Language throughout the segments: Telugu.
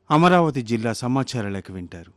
అమరావతి జిల్లా సమాచార లేఖ వింటారు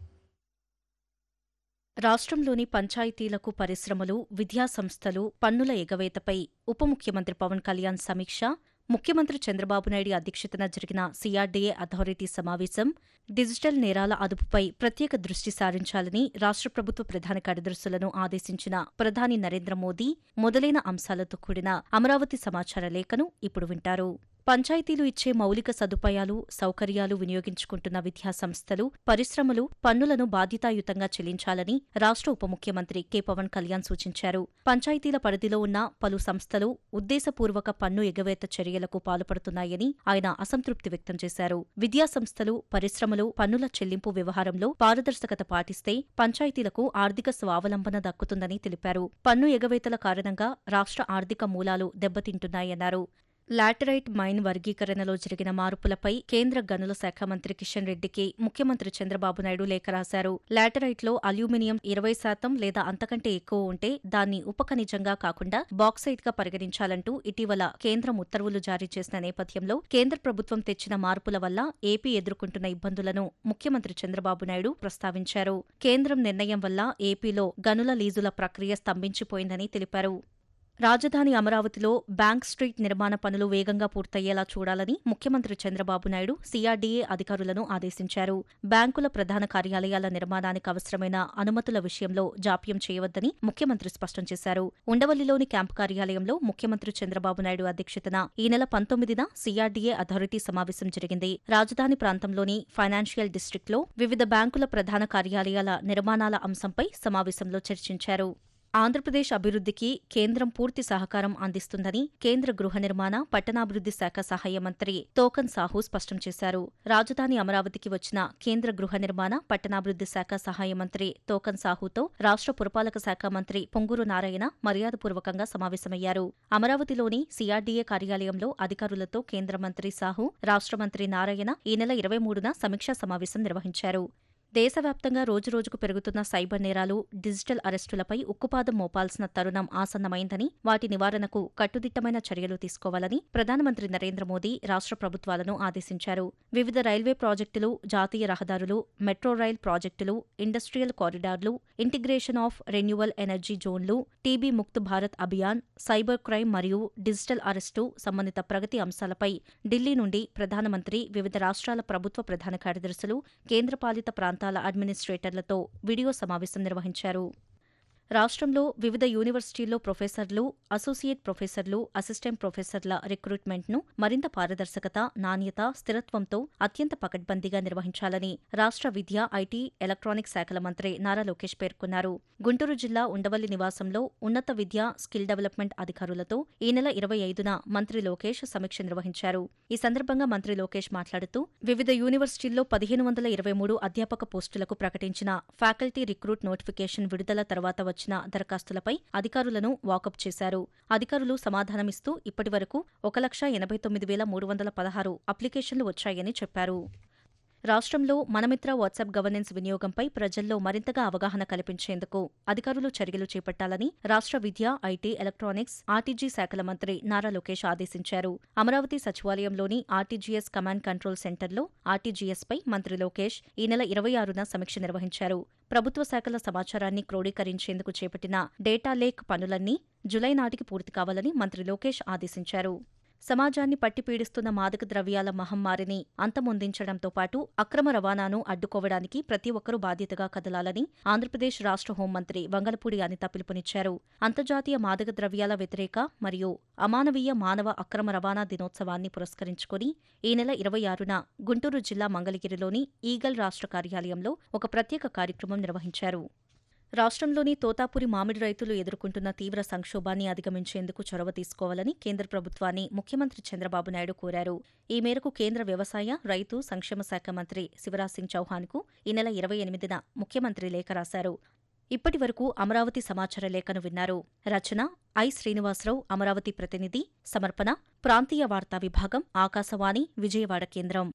రాష్ట్రంలోని పంచాయతీలకు పరిశ్రమలు విద్యా సంస్థలు పన్నుల ఎగవేతపై ఉప ముఖ్యమంత్రి పవన్ కళ్యాణ్ సమీక్ష ముఖ్యమంత్రి చంద్రబాబు నాయుడు అధ్యక్షతన జరిగిన సీఆర్డీఏ అథారిటీ సమావేశం డిజిటల్ నేరాల అదుపుపై ప్రత్యేక దృష్టి సారించాలని రాష్ట్ర ప్రభుత్వ ప్రధాన కార్యదర్శులను ఆదేశించిన ప్రధాని నరేంద్ర మోదీ మొదలైన అంశాలతో కూడిన అమరావతి సమాచార లేఖను ఇప్పుడు వింటారు పంచాయతీలు ఇచ్చే మౌలిక సదుపాయాలు సౌకర్యాలు వినియోగించుకుంటున్న విద్యా సంస్థలు పరిశ్రమలు పన్నులను బాధ్యతాయుతంగా చెల్లించాలని రాష్ట్ర ఉప ముఖ్యమంత్రి కె పవన్ కళ్యాణ్ సూచించారు పంచాయతీల పరిధిలో ఉన్న పలు సంస్థలు ఉద్దేశపూర్వక పన్ను ఎగవేత చర్యలకు పాల్పడుతున్నాయని ఆయన అసంతృప్తి వ్యక్తం చేశారు విద్యా సంస్థలు పరిశ్రమలు పన్నుల చెల్లింపు వ్యవహారంలో పారదర్శకత పాటిస్తే పంచాయతీలకు ఆర్థిక స్వావలంబన దక్కుతుందని తెలిపారు పన్ను ఎగవేతల కారణంగా రాష్ట్ర ఆర్థిక మూలాలు దెబ్బతింటున్నాయన్నారు లాటరైట్ మైన్ వర్గీకరణలో జరిగిన మార్పులపై కేంద్ర గనుల శాఖ మంత్రి కిషన్ రెడ్డికి ముఖ్యమంత్రి చంద్రబాబు నాయుడు లేఖ రాశారు లాటరైట్లో అల్యూమినియం ఇరవై శాతం లేదా అంతకంటే ఎక్కువ ఉంటే దాన్ని ఉపఖనిజంగా కాకుండా బాక్సైట్ గా పరిగణించాలంటూ ఇటీవల కేంద్రం ఉత్తర్వులు జారీ చేసిన నేపథ్యంలో కేంద్ర ప్రభుత్వం తెచ్చిన మార్పుల వల్ల ఏపీ ఎదుర్కొంటున్న ఇబ్బందులను ముఖ్యమంత్రి చంద్రబాబు నాయుడు ప్రస్తావించారు కేంద్రం నిర్ణయం వల్ల ఏపీలో గనుల లీజుల ప్రక్రియ స్తంభించిపోయిందని తెలిపారు రాజధాని అమరావతిలో బ్యాంక్ స్ట్రీట్ నిర్మాణ పనులు వేగంగా పూర్తయ్యేలా చూడాలని ముఖ్యమంత్రి చంద్రబాబు నాయుడు సీఆర్డీఏ అధికారులను ఆదేశించారు బ్యాంకుల ప్రధాన కార్యాలయాల నిర్మాణానికి అవసరమైన అనుమతుల విషయంలో జాప్యం చేయవద్దని ముఖ్యమంత్రి స్పష్టం చేశారు ఉండవల్లిలోని క్యాంపు కార్యాలయంలో ముఖ్యమంత్రి చంద్రబాబు నాయుడు అధ్యక్షతన ఈ నెల పంతొమ్మిదిన సీఆర్డీఏ అథారిటీ సమావేశం జరిగింది రాజధాని ప్రాంతంలోని ఫైనాన్షియల్ డిస్టిక్లో వివిధ బ్యాంకుల ప్రధాన కార్యాలయాల నిర్మాణాల అంశంపై సమావేశంలో చర్చించారు ఆంధ్రప్రదేశ్ అభివృద్ధికి కేంద్రం పూర్తి సహకారం అందిస్తుందని కేంద్ర గృహ నిర్మాణ పట్టణాభివృద్ధి శాఖ సహాయ మంత్రి తోకన్ సాహు స్పష్టం చేశారు రాజధాని అమరావతికి వచ్చిన కేంద్ర గృహ నిర్మాణ పట్టణాభివృద్ధి శాఖ సహాయ మంత్రి తోకన్ సాహుతో రాష్ట్ర పురపాలక శాఖ మంత్రి పొంగూరు నారాయణ మర్యాదపూర్వకంగా సమావేశమయ్యారు అమరావతిలోని సీఆర్డీఏ కార్యాలయంలో అధికారులతో కేంద్ర మంత్రి సాహు రాష్ట్ర మంత్రి నారాయణ ఈ నెల ఇరవై మూడున సమీక్షా సమావేశం నిర్వహించారు దేశవ్యాప్తంగా రోజురోజుకు పెరుగుతున్న సైబర్ నేరాలు డిజిటల్ అరెస్టులపై ఉక్కుపాదం మోపాల్సిన తరుణం ఆసన్నమైందని వాటి నివారణకు కట్టుదిట్టమైన చర్యలు తీసుకోవాలని ప్రధానమంత్రి నరేంద్ర మోదీ రాష్ట్ర ప్రభుత్వాలను ఆదేశించారు వివిధ రైల్వే ప్రాజెక్టులు జాతీయ రహదారులు మెట్రో రైల్ ప్రాజెక్టులు ఇండస్ట్రియల్ కారిడార్లు ఇంటిగ్రేషన్ ఆఫ్ రెన్యువల్ ఎనర్జీ జోన్లు TB Mukt Bharat Abhiyan cyber crime మరియు డిజిటల్ అరెస్టు సంబంధిత ప్రగతి అంశాలపై ఢిల్లీ నుండి ప్రధానమంత్రి వివిధ రాష్ట్రాల ప్రభుత్వ ప్రధాన కార్యదర్శులు కేంద్రపాలిత ప్రాంతాల అడ్మినిస్ట్రేటర్లతో వీడియో సమావేశం నిర్వహించారు రాష్ట్రంలో వివిధ యూనివర్సిటీల్లో ప్రొఫెసర్లు అసోసియేట్ ప్రొఫెసర్లు అసిస్టెంట్ ప్రొఫెసర్ల రిక్రూట్మెంట్ను మరింత పారదర్శకత నాణ్యత స్థిరత్వంతో అత్యంత పకడ్బందీగా నిర్వహించాలని రాష్ట్ర విద్య ఐటీ ఎలక్ట్రానిక్స్ శాఖల మంత్రి నారా లోకేష్ పేర్కొన్నారు గుంటూరు జిల్లా ఉండవల్లి నివాసంలో ఉన్నత విద్య స్కిల్ డెవలప్మెంట్ అధికారులతో ఈ నెల ఇరవై ఐదున మంత్రి లోకేష్ సమీక్ష నిర్వహించారు ఈ సందర్భంగా మంత్రి లోకేష్ మాట్లాడుతూ వివిధ యూనివర్సిటీల్లో పదిహేను వందల ఇరవై మూడు అధ్యాపక పోస్టులకు ప్రకటించిన ఫ్యాకల్టీ రిక్రూట్ నోటిఫికేషన్ విడుదల తర్వాత వచ్చిన దరఖాస్తులపై అధికారులను వాకప్ చేశారు అధికారులు సమాధానమిస్తూ ఇప్పటివరకు ఒక లక్ష ఎనభై తొమ్మిది వేల మూడు వందల పదహారు అప్లికేషన్లు వచ్చాయని చెప్పారు రాష్ట్రంలో మనమిత్ర వాట్సాప్ గవర్నెన్స్ వినియోగంపై ప్రజల్లో మరింతగా అవగాహన కల్పించేందుకు అధికారులు చర్యలు చేపట్టాలని రాష్ట్ర విద్య ఐటీ ఎలక్ట్రానిక్స్ ఆర్టీజీ శాఖల మంత్రి నారా లోకేష్ ఆదేశించారు అమరావతి సచివాలయంలోని ఆర్టీజీఎస్ కమాండ్ కంట్రోల్ సెంటర్లో ఆర్టీజీఎస్పై మంత్రి లోకేష్ ఈ నెల ఇరవై ఆరున సమీక్ష నిర్వహించారు ప్రభుత్వ శాఖల సమాచారాన్ని క్రోడీకరించేందుకు చేపట్టిన డేటా లేక్ పనులన్నీ జులై నాటికి పూర్తి కావాలని మంత్రి లోకేష్ ఆదేశించారు సమాజాన్ని పట్టిపీడిస్తున్న మాదక ద్రవ్యాల మహమ్మారిని అంతమొందించడంతో పాటు అక్రమ రవాణాను అడ్డుకోవడానికి ప్రతి ఒక్కరూ బాధ్యతగా కదలాలని ఆంధ్రప్రదేశ్ రాష్ట్ర హోంమంత్రి వంగలపూడి అనిత పిలుపునిచ్చారు అంతర్జాతీయ మాదక ద్రవ్యాల వ్యతిరేక మరియు అమానవీయ మానవ అక్రమ రవాణా దినోత్సవాన్ని పురస్కరించుకుని ఈ నెల ఇరవై ఆరున గుంటూరు జిల్లా మంగళగిరిలోని ఈగల్ రాష్ట్ర కార్యాలయంలో ఒక ప్రత్యేక కార్యక్రమం నిర్వహించారు రాష్ట్రంలోని తోతాపురి మామిడి రైతులు ఎదుర్కొంటున్న తీవ్ర సంక్షోభాన్ని అధిగమించేందుకు చొరవ తీసుకోవాలని కేంద్ర ప్రభుత్వాన్ని ముఖ్యమంత్రి చంద్రబాబు నాయుడు కోరారు ఈ మేరకు కేంద్ర వ్యవసాయ రైతు సంక్షేమ శాఖ మంత్రి శివరాజ్ సింగ్ చౌహాన్కు ఈ నెల ఇరవై ఎనిమిదిన ముఖ్యమంత్రి లేఖ రాశారు ఇప్పటి వరకు అమరావతి సమాచార లేఖను విన్నారు రచన ఐ శ్రీనివాసరావు అమరావతి ప్రతినిధి సమర్పణ ప్రాంతీయ వార్తా విభాగం ఆకాశవాణి విజయవాడ కేంద్రం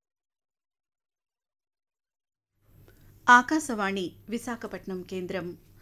ఆకాశవాణి విశాఖపట్నం కేంద్రం